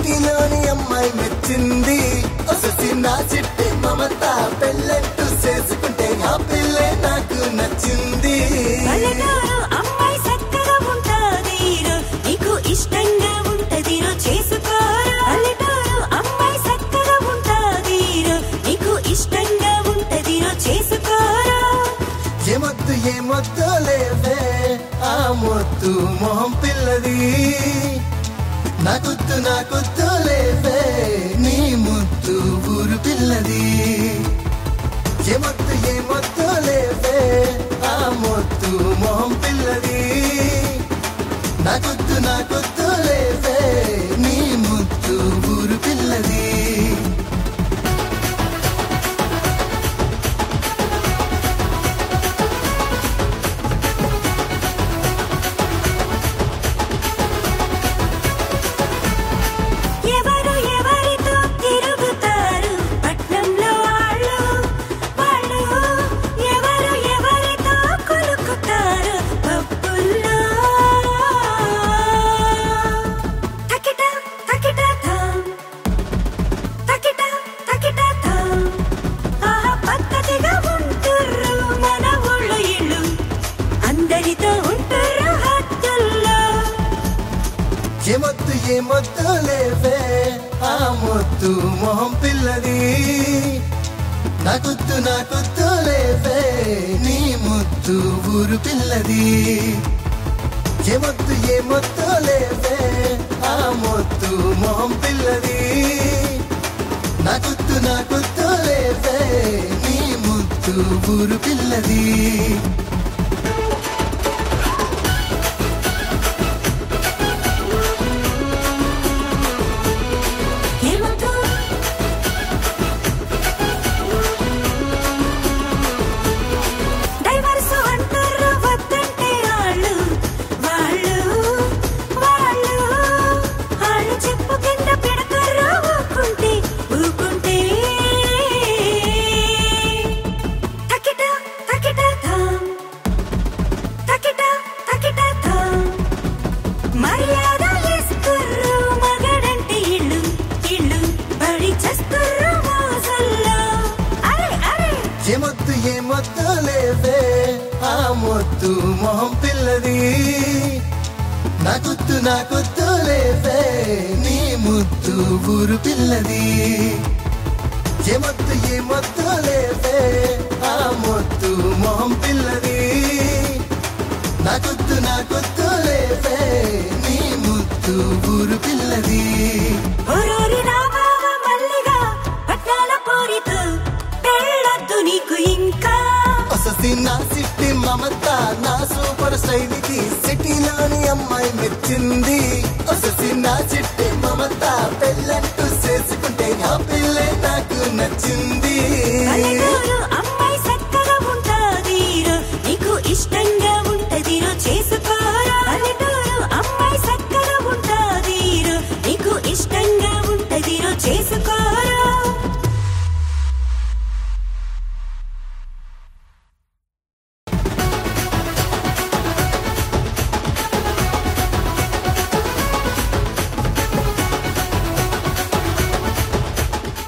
సిటీలోని అమ్మాయి మెచ్చింది ఒససి నా చిట్టి మమత పెళ్ళంటూ చేసుకుంటే ఆ పిల్లే నాకు నచ్చింది పల్లెటూరు అమ్మాయి చక్కగా ఉంటాదిరో నీకు ఇష్టంగా ఉంటదిరో చేసుకోరా పల్లెటూరు అమ్మాయి చక్కగా ఉంటాదిరో నీకు ఇష్టంగా ఉంటదిరో చేసుకోరా ఏమొద్దు ఏమొద్దు లేవే ఆ మొద్దు మొహం పిల్లది నాకొద్దు నాకొద్దు లేవే నీ ముద్దు ఊరు పిల్లది ఏమొద్దు ఏమొద్దు లేవే ఆ మొద్దు మొహం పిల్లది నాకొద్దు నాకొద్దు లేవే నీ ముద్దు ఊరు పిల్లది ఎవరు ఎవరితో తిరుగుతారు పట్నంలో వాళ్ళు వాళ్ళు ఎవరు ఎవరితో కొలుకుతారు పప్పుల్లో తకిట తకిట థాం తకిట తకిట థాం ఆహా పద్ధతిగా ఉంటుర్రు మన ఊళ్ళో ఇళ్ళు అందరితో ఉంటుర్రు హద్దుల్లో ఏమొద్దు ఏమొద్దు లేవే ఆ మొద్దు మొహం పిల్లది నాకొద్దు నాకొద్దు లేవే నీ ముద్దు ఊరు పిల్లది ఏమొద్దు ఏమొద్దు లేవే ఆ మొద్దు మొహం పిల్లది నాకొద్దు నాకొద్దు లేవే నీ ముద్దు ఊరు పిల్లది ఏమతో డైవర్స్ అంటారు వద్దంటే వాళ్ళు వాళ్ళు వాళ్ళు వాళ్ళు చెప్పు కింద పెడతారు ఊకుంటే ఊకుంటే తకిట తకిట థాం తకిట తకిట థాం మర్యాద ఇస్తుర్రు మగడంటే ఇల్లు ఇల్లు బడి చేస్తుర్రు మోసల్లో అరే అరే ఏమొద్దు ఏమొద్దు లేవే ఆ మొద్దు మొహం పిల్లది నాకొద్దు నాకొద్దు లేవే నీ ముద్దు ఊరు పిల్లది ఏమొద్దు ఏమొద్దు లేవే ఆ మొద్దు మొహం పిల్లది నాకొద్దు నాకొద్దు లేవే నీ ముద్దు ఊరు పిల్లది ఓరోరి నా బావ మల్లిగా పట్నాల పోరితో పెళ్ళొద్దు నీకు ఇంకా వసతి నా సిట్టి మమత నా సూపర్ శైలికి సిటీలోని అమ్మాయి మెచ్చింది వసతి నా చిట్టి మమత పెళ్ళంటూ చేసుకుంటే ఆ పిల్లే నాకు నచ్చింది పల్లెటూరు అమ్మాయి